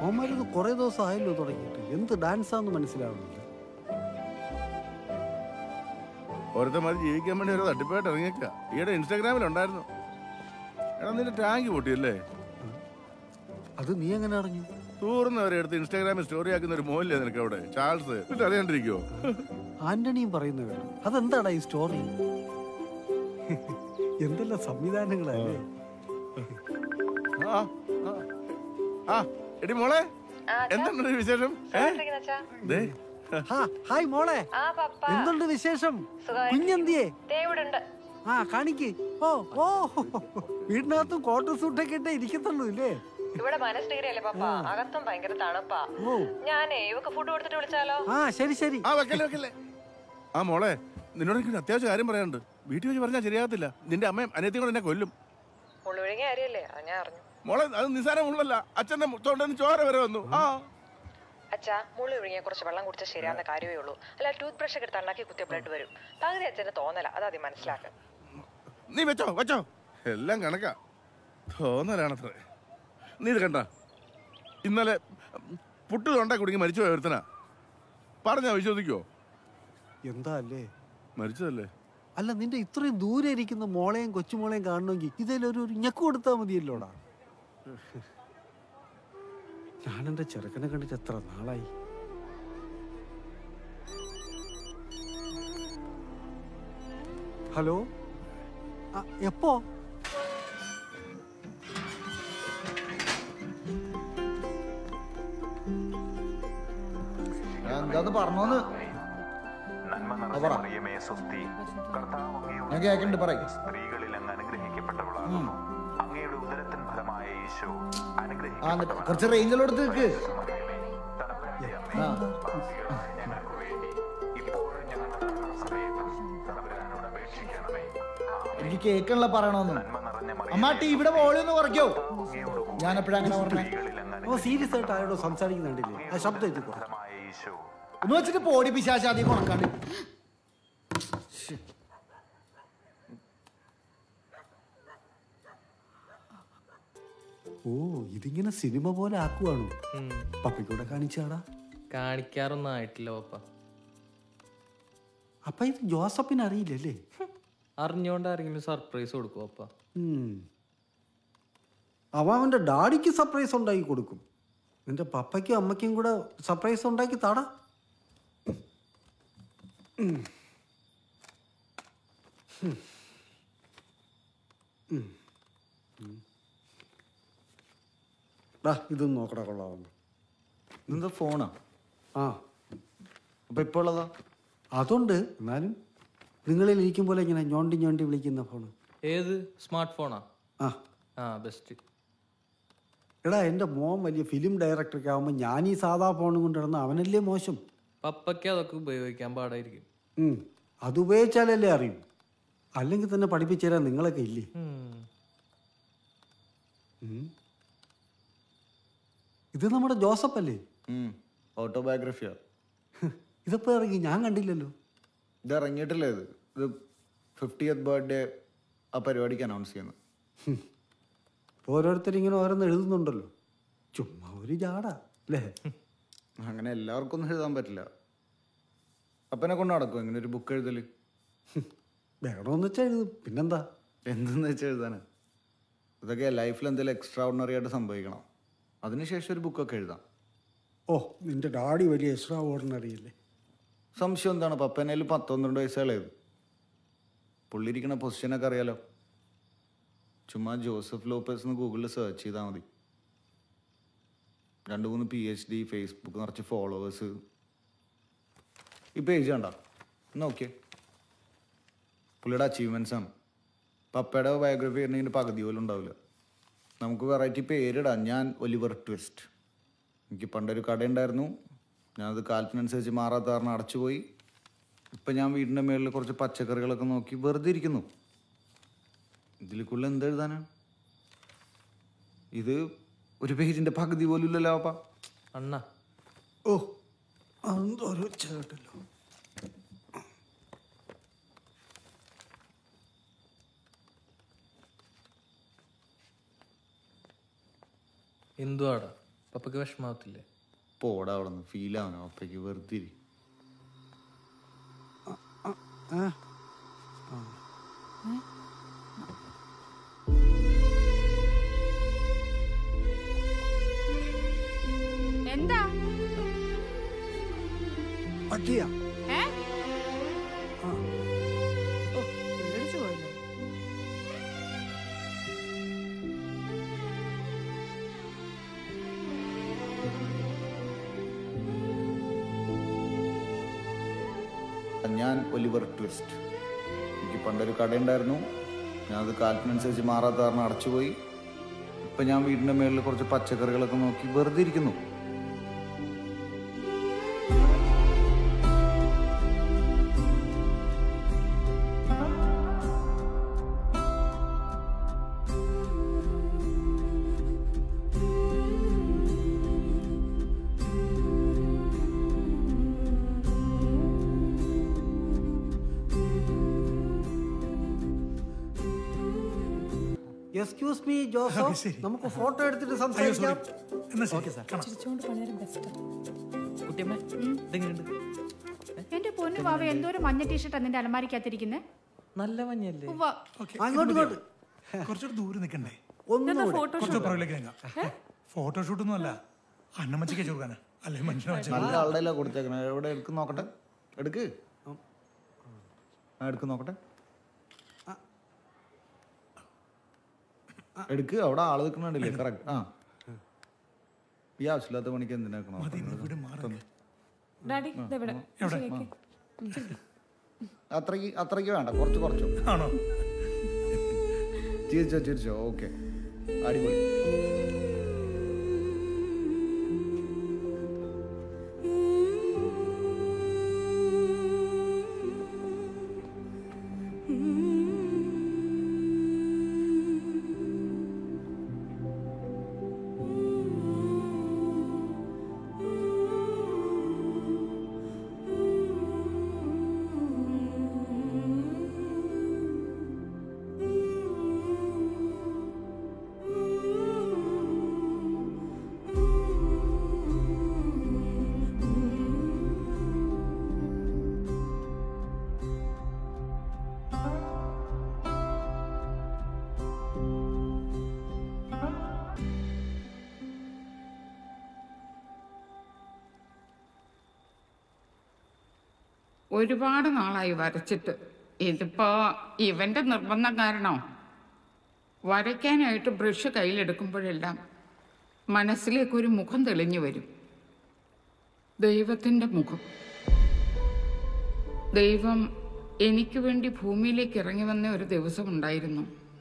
അവന്മാരിത് കുറെ ദിവസം ആയല്ലോ തുടങ്ങിയിട്ട് എന്ത് ഡാൻസാന്ന് മനസ്സിലാവുന്നില്ല ഓരോരുത്തന്മാർ ജീവിക്കാൻ വേണ്ടി ഓരോ തട്ടിപ്പായിട്ട് ഇറങ്ങിയേക്ക ഈയിടെ ഇൻസ്റ്റാഗ്രാമിൽ ഉണ്ടായിരുന്നു എടാ നിന്റെ ടാങ്ക് പൊട്ടിയല്ലേ അത് നീ എങ്ങനെ അറിഞ്ഞു ടൂറിന്ന് എടുത്ത് ഇൻസ്റ്റാഗ്രാമിൽ സ്റ്റോറി ആക്കുന്ന ഒരു മോനില്ലേ നിനക്ക് അവിടെ ചാൾസ് ഇത് അറിയാണ്ടിരിക്കുവോ ആന്റണിയും പറയുന്ന കേട്ടു അതെന്താടാ ഈ സ്റ്റോറി എന്തെല്ലാം സംവിധാനങ്ങളല്ലേ ആ ആ. ആ എടി മോളെ എന്താണ് വിശേഷം ഏ? ദേ, ഹാ, ഹായ് മോളെ ആ പപ്പ എന്തുണ്ട് വിശേഷം സുഖമായിരിക്കുന്നു. കുഞ്ഞെന്തിയേ ദേവിടുണ്ട് ആ കാണിക്ക് ഓ ഓ വീടിനകത്തും കോട്ട് സൂട്ടൊക്കെ ഇട്ടേ ഇരിക്കത്തുള്ളൂ ഇല്ലേ ഇവിടെ മൈനസ് ഡിഗ്രി അല്ലേ പപ്പ അകത്തും ഭയങ്കര തണുപ്പാ ഓ ഞാനേ ഇവക്ക് ഫുഡ് കൊടുത്തിട്ട് വിളിച്ചാലോ ആ ശരി ശരി ആ വെക്കല്ലേ വെക്കല്ലേ ആ മോളെ നിന്നോട് എനിക്ക് ഒരു അത്യാവശ്യ കാര്യം പറയാനുണ്ട് വീട്ടിൽ വെച്ച് പറഞ്ഞാൽ ശരിയാകത്തില്ല നിന്റെ അമ്മയും അനിയത്തിയും കൂടെ എന്നെ കൊല്ലും മുള്ളുവിഴുങ്ങി കാര്യല്ലേ അത് ഞാൻ അറിഞ്ഞു മോളെ അത് നിസാരമുള്ളല്ല അച്ഛന്റെ തൊണ്ടെന്ന് ചോര വരെ വന്നു ആ അച്ഛാ മുള്ളു വിഴുങ്ങിയ കുറച്ച് വെള്ളം കുടിച്ചാൽ ശരിയാവുന്ന കാര്യമേ ഉള്ളൂ അല്ല ടൂത്ത് ബ്രഷ് ഒക്കെ എടുത്ത് ഉണ്ടാക്കി കുത്തിയ ബ്ലഡ് വരും പകുതി അച്ഛന്റെ തോന്നല അത് ആദ്യം മനസ്സിലാക്കുക നീ വെച്ചോ വെച്ചോ എല്ലാം കണക്കാ തോന്നലാണത്രേ നീ ഇത് കണ്ട ഇന്നലെ പുട്ട് തൊണ്ട കുടുങ്ങി മരിച്ചു പോയ ഒരുത്തനാ പറഞ്ഞാ വിശ്വസിക്കോ എന്താ അല്ലേ മരിച്ചതല്ലേ അല്ല നിന്റെ ഇത്രയും ദൂരെ ഇരിക്കുന്ന മോളെയും കൊച്ചുമോളെയും കാണണമെങ്കിൽ ഇതിലൊരു ഒരു ഞെക്ക് കൊടുത്താൽ മതിയല്ലോടാ ഞാൻ എന്റെ ചെറുക്കനെ കണ്ടിട്ട് എത്ര നാളായി ഹലോ ആ, എപ്പോ ഞാൻ എന്താന്ന് പറഞ്ഞോന്ന് നന്മ ആ, നിറഞ്ഞ പറ. മറിയമേ സ്വസ്തി കർത്താവ് അങ്ങയോട് ഞാൻ കേൾക്കുന്നുണ്ട് പറയും സ്ത്രീകളിൽ അങ്ങ് അനുഗ്രഹിക്കപ്പെട്ടവളാകുന്നു അങ്ങയുടെ ഉദരത്തിൻ ഫലമായ ഈശോ ആ എന്നിട്ട് അനുഗ്രഹിക്കപ്പെട്ടവനാകുന്നു. കുറച്ച് റേഞ്ചിലോടുത്ത് നിൽക്ക് മറിയമേ, തണുപ്പിന്റെ അമ്മേ, ആ പാപികളായ ഞങ്ങൾക്ക് വേണ്ടി ഇപ്പോഴും ഞങ്ങളുടെ മരണസമയത്തും തമ്പുരാനോട് അപേക്ഷിക്കണമേ ആമേൻ. എനിക്ക് കേൾക്കണല്ല പറയണോന്ന് നന്മ നിറഞ്ഞ അമ്മ മറിയമേ, ടിവിയുടെ വോളിയം ഒന്ന് കുറയ്ക്കോ അങ്ങയോട് കൂടെ ഞാൻ എപ്പോഴാ അങ്ങനെ പറഞ്ഞേ സ്ത്രീകളിൽ അങ്ങ് ഓ സീരിയസ് ആയിട്ട് ആരോടോ സംസാരിക്കുന്നുണ്ടില്ലേ ആ ശബ്ദം ഇത് കുറ ഫലമായ ഈശോ ഒന്ന് വെച്ചിട്ട് പോടി പിശാശാദി കൊണക്കാണ്ട് ഓ ഇതിങ്ങനെ സിനിമ പോലെ ആക്കുവാണോ പപ്പയ്ക്കൂടെ കാണിച്ചാടാ കാണിക്കാറൊന്നും ആയിട്ടില്ല പപ്പ അപ്പൊ ഇത് ജോസഫിന് അറിയില്ലല്ലേ അറിഞ്ഞോണ്ട് ആരെങ്കിലും സർപ്രൈസ് കൊടുക്കും പപ്പ ഉം. അവൻ അവന്റെ ഡാഡിക്ക് സർപ്രൈസ് ഉണ്ടാക്കി കൊടുക്കും നിന്റെ പപ്പയ്ക്കും അമ്മയ്ക്കും കൂടെ സർപ്രൈസ് ഉണ്ടാക്കി താടാ ഉം. ഉം. ഉം. ഉം. ഡാ ഇതൊന്നും നോക്കടാ കൊള്ളാവുന്നു ഇതെന്താ ഫോണാ ആ അപ്പൊ ഇപ്പൊ ഉള്ളതാ അതുണ്ട് എന്നാലും നിങ്ങളിൽ ഇരിക്കും പോലെ ഇങ്ങനെ ഞോണ്ടി ഞോണ്ടി വിളിക്കുന്ന ഫോണ് ഏത് സ്മാർട്ട് ഫോണാ ആ ആ ബെസ്റ്റ് എടാ എൻ്റെ മോൻ വലിയ ഫിലിം ഡയറക്ടറൊക്കെ ആകുമ്പോൾ ഞാൻ ഈ സാധാ ഫോണും കൊണ്ട് നടന്ന അവനല്ലേ മോശം പപ്പയ്ക്ക് അതൊക്കെ ഉപയോഗിക്കാൻ പാടായിരിക്കും ഉം. അത് ഉപയോഗിച്ചാലല്ലേ അറിയൂ അല്ലെങ്കിൽ തന്നെ പഠിപ്പിച്ചു തരാൻ നിങ്ങളൊക്കെ ഇല്ലേ ഉം. ഉം. ഇത് നമ്മുടെ ജോസഫ് അല്ലേ ഓട്ടോബയോഗ്രഫിയാ ഇതിപ്പോ ഇറങ്ങി ഞാൻ കണ്ടില്ലല്ലോ ഇത് ഇറങ്ങിയിട്ടില്ല ഇത് ഇത് ഫിഫ്റ്റിയത്ത് ബർത്ത്ഡേ ആ പരിപാടിക്ക് അനൗൺസ് ചെയ്യുന്നത് ഇപ്പൊ ഓരോരുത്തർ ഇങ്ങനെ ഓരോന്ന് എഴുതുന്നുണ്ടല്ലോ ചുമ്മാ ഒരു ജാട അല്ലേ അങ്ങനെ എല്ലാവർക്കും ഒന്നും എഴുതാൻ പറ്റില്ല അപ്പനെ കൊണ്ട് നടക്കും ഇങ്ങനെ ഒരു ബുക്ക് എഴുതല് വേണമെന്ന് വെച്ചാൽ എഴുതും പിന്നെന്താ എന്തെന്ന് വെച്ചാൽ എഴുതാന് ഇതൊക്കെ ലൈഫിൽ എന്തെങ്കിലും എക്സ്ട്രാ ഓർഡിനറി ആയിട്ട് സംഭവിക്കണം അതിനുശേഷം ഒരു ബുക്കൊക്കെ എഴുതാം ഓ നിന്റെ ഡാഡി വലിയ എക്സ്ട്രാ ഓർഡിനറി അല്ലേ സംശയം എന്താണ് പപ്പനയിൽ പത്തൊന്നരണ്ട് വയസ്സുകളേത് പുള്ളി ഇരിക്കണ പൊസിഷനൊക്കെ അറിയാലോ ചുമ്മാ ജോസഫ് ലോപ്പസ് എന്ന് ഗൂഗിളിൽ സെർച്ച് ചെയ്താൽ മതി രണ്ട് മൂന്ന് പി എച്ച് ഡി ഫേസ്ബുക്ക് നിറച്ച് ഫോളോവേഴ്സ് ഈ പേജ് കണ്ട നോക്കിയേ പുള്ളിയുടെ അച്ചീവ്മെൻറ്റ്സ് ആണ് പപ്പയുടെ ബയോഗ്രഫി വരുന്നതിൻ്റെ പകുതി പോലും ഉണ്ടാവില്ല നമുക്ക് വെറൈറ്റി പേരിടാം ഞാൻ ഒലിവർ ട്വിസ്റ്റ് എനിക്ക് പണ്ടൊരു കടയുണ്ടായിരുന്നു ഞാനത് കാലത്തിനനുസരിച്ച് മാറാത്ത കാരണം അടച്ചുപോയി ഇപ്പം ഞാൻ വീടിൻ്റെ മുകളിൽ കുറച്ച് പച്ചക്കറികളൊക്കെ നോക്കി വെറുതെ ഇരിക്കുന്നു ഇതിൽ കൂടുതൽ എന്ത് എഴുതാനാണ് ഇത് ഒരു പേജിൻ്റെ പകുതി പോലും ഇല്ലല്ലോ അപ്പ അണ്ണ ഓ അതെന്തോ ഒരു ചേട്ടല്ലോ എന്തുവാടാ പപ്പയ്ക്ക് വിഷമാവത്തില്ലേ പോടാ അവിടെ നിന്ന് ഫീൽ ആവണം അപ്പയ്ക്ക് വെറുതെ ഇരി. ഏ? എന്താ പട്ടിയാ ഏ ഓ, പേടിച്ചു പോയല്ലോ ഞാൻ ഒലിവർ ട്വിസ്റ്റ് എനിക്ക് പണ്ടൊരു കടയുണ്ടായിരുന്നു ഞാനത് കാലത്തിനനുസരിച്ച് മാറാത്ത കാരണം അടച്ചുപോയി ഇപ്പം ഞാൻ വീടിൻ്റെ മേളിൽ കുറച്ച് പച്ചക്കറികളൊക്കെ നോക്കി വെറുതെ ഇരിക്കുന്നു എക്സ്ക്യൂസ് മീ ജോസഫ് നമുക്ക് ഫോട്ടോ എടുത്തിട്ട് സംസാരിക്കാം കുട്ടിയമ്മ ഇതെങ്ങനെയുണ്ട് എന്റെ പൊന്നു വാവ എന്തോരം മഞ്ഞ ടീഷർട്ടാ നിന്റെ അലമാരിക്കകത്തിരിക്കുന്നത് നല്ല മഞ്ഞല്ലേ അങ്ങോട്ട് ഇങ്ങോട്ട് കുറച്ചുകൂടെ ദൂരെ നിൽക്കണ്ടേ ഒന്നുകൂടെ കുറച്ച് പുറകിലേക്ക് നീങ്ങാം ഫോട്ടോഷൂട്ട് ഒന്നും അല്ല അന്നമ്മച്ചയ്ക്ക് കൊടുക്കാനാ അല്ലെ മനുഷ്യനെ വെച്ച നല്ല ആളുടെ കൊടുത്തേക്കണേ എവിടെ എടുക്ക് നോക്കട്ടെ എടുക്ക് ആ എടുക്ക് നോക്കട്ടെ എടുക്ക് അവിടെ ആള് നിൽക്കണില്ലേ കറക്റ്റ് ആ ഈ ആവശ്യമില്ലാത്ത പണിക്ക് എന്തിനാക്കണം വീട് മാറി ഡാഡി ഇതെവിടെ എവിടെ അത്രയ്ക്ക് അത്രയ്ക്ക് വേണ്ട കുറച്ച് കുറച്ചോ ആണോ ചിരിച്ചോ ചിരിച്ചോ ഓക്കെ അടിപൊളി ഒരുപാട് നാളായി വരച്ചിട്ട് ഇതിപ്പോ ഇവന്റെ നിർബന്ധം കാരണോ വരയ്ക്കാനായിട്ട് ബ്രഷ് കയ്യിലെടുക്കുമ്പോഴെല്ലാം മനസ്സിലേക്കൊരു മുഖം തെളിഞ്ഞു വരും ദൈവത്തിൻ്റെ മുഖം ദൈവം എനിക്ക് വേണ്ടി ഭൂമിയിലേക്ക് ഇറങ്ങി വന്ന ഒരു ദിവസം ഉണ്ടായിരുന്നു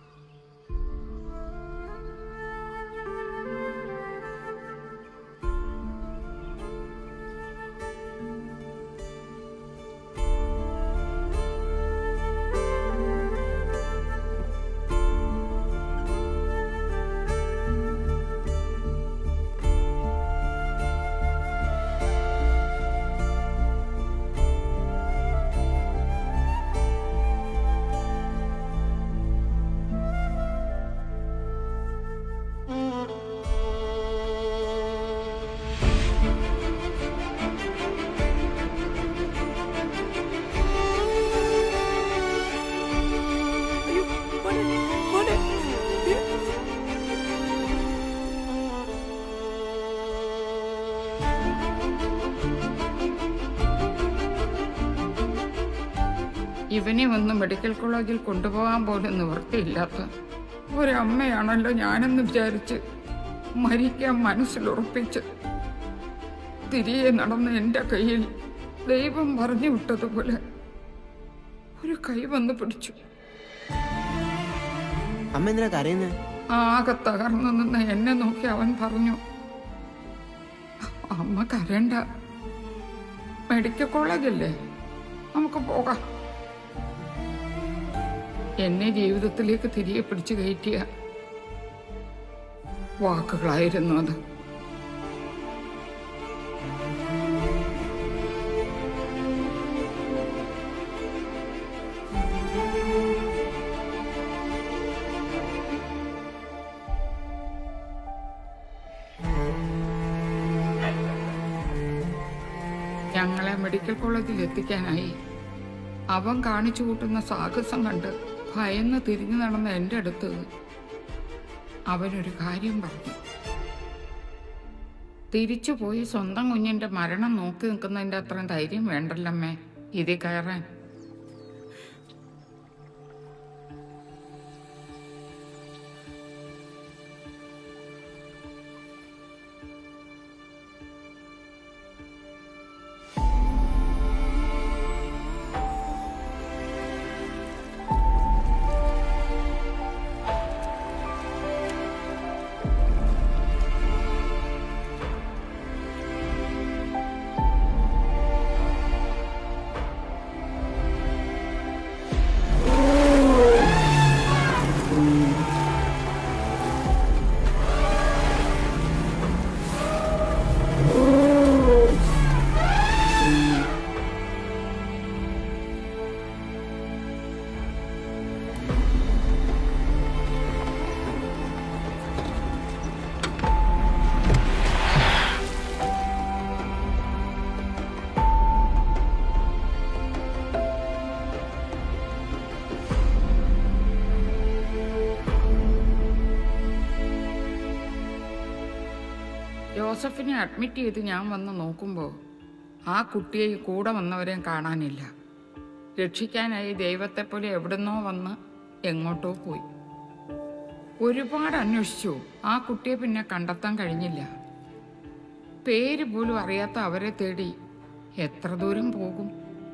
ഇവനെ ഒന്ന് മെഡിക്കൽ കോളേജിൽ കൊണ്ടുപോകാൻ പോലും നിവൃത്തിയില്ലാത്ത ഒരമ്മയാണല്ലോ ഞാനെന്ന് വിചാരിച്ച് മരിക്കാൻ മനസ്സിലുറപ്പിച്ച് തിരികെ നടന്ന എൻ്റെ കയ്യിൽ ദൈവം പറഞ്ഞു വിട്ടതുപോലെ ഒരു കൈ വന്ന് പിടിച്ചു അമ്മ എന്തിനാ കരയുന്നത് ആകെ തകർന്നു നിന്ന് എന്നെ നോക്കി അവൻ പറഞ്ഞു അമ്മ കരണ്ട മെഡിക്കൽ കോളേജല്ലേ നമുക്ക് പോകാം എന്നെ ജീവിതത്തിലേക്ക് തിരികെ പിടിച്ചു കയറ്റിയ വാക്കുകളായിരുന്നു അത് ഞങ്ങളെ മെഡിക്കൽ കോളേജിൽ എത്തിക്കാനായി അവൻ കാണിച്ചു കൂട്ടുന്ന സാഹസം കണ്ട് ഭയന്ന് തിരിഞ്ഞു നടന്ന എൻ്റെ അടുത്ത് അവനൊരു കാര്യം പറഞ്ഞു തിരിച്ചു പോയി സ്വന്തം കുഞ്ഞിന്റെ മരണം നോക്കി നിൽക്കുന്നതിന്റെ അത്രയും ധൈര്യം വേണ്ടല്ലമ്മേ ഇതിൽ കയറാൻ ജോസഫിനെ അഡ്മിറ്റ് ചെയ്ത് ഞാൻ വന്ന് നോക്കുമ്പോൾ ആ കുട്ടിയെ കൂടെ വന്നവരെയും കാണാനില്ല രക്ഷിക്കാനായി ദൈവത്തെ പോലെ എവിടുന്നോ വന്ന് എങ്ങോട്ടോ പോയി ഒരുപാട് അന്വേഷിച്ചു ആ കുട്ടിയെ പിന്നെ കണ്ടെത്താൻ കഴിഞ്ഞില്ല പേര് പോലും അറിയാത്ത അവരെ തേടി എത്ര ദൂരം പോകും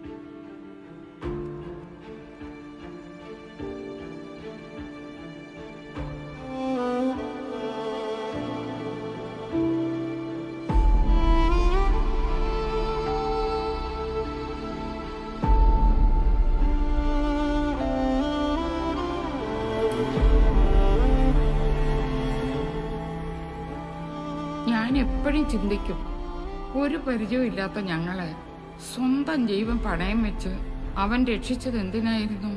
ഞാൻ എപ്പോഴും ചിന്തിക്കും ഒരു പരിചയവും ഇല്ലാത്ത ഞങ്ങളെ സ്വന്തം ജീവൻ പണയം വെച്ച് അവൻ രക്ഷിച്ചത് എന്തിനായിരുന്നു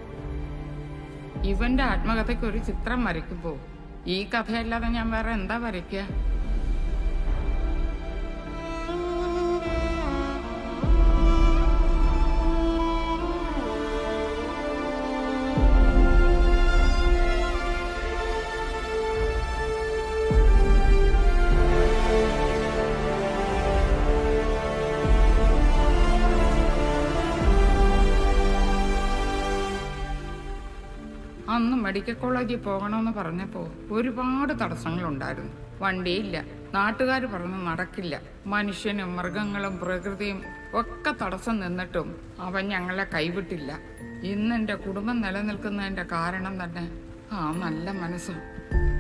ഇവന്റെ ആത്മകഥയ്ക്ക് ഒരു ചിത്രം വരയ്ക്കുമ്പോ ഈ കഥയല്ലാതെ ഞാൻ വേറെ എന്താ വരയ്ക്കുക അന്ന് മെഡിക്കൽ കോളേജിൽ പോകണമെന്ന് പറഞ്ഞപ്പോൾ ഒരുപാട് തടസ്സങ്ങളുണ്ടായിരുന്നു വണ്ടിയില്ല നാട്ടുകാർ പറഞ്ഞ് നടക്കില്ല മനുഷ്യനും മൃഗങ്ങളും പ്രകൃതിയും ഒക്കെ തടസ്സം നിന്നിട്ടും അവൻ ഞങ്ങളെ കൈവിട്ടില്ല ഇന്ന് എൻ്റെ കുടുംബം നിലനിൽക്കുന്നതിൻ്റെ കാരണം തന്നെ ആ നല്ല മനസ്സ്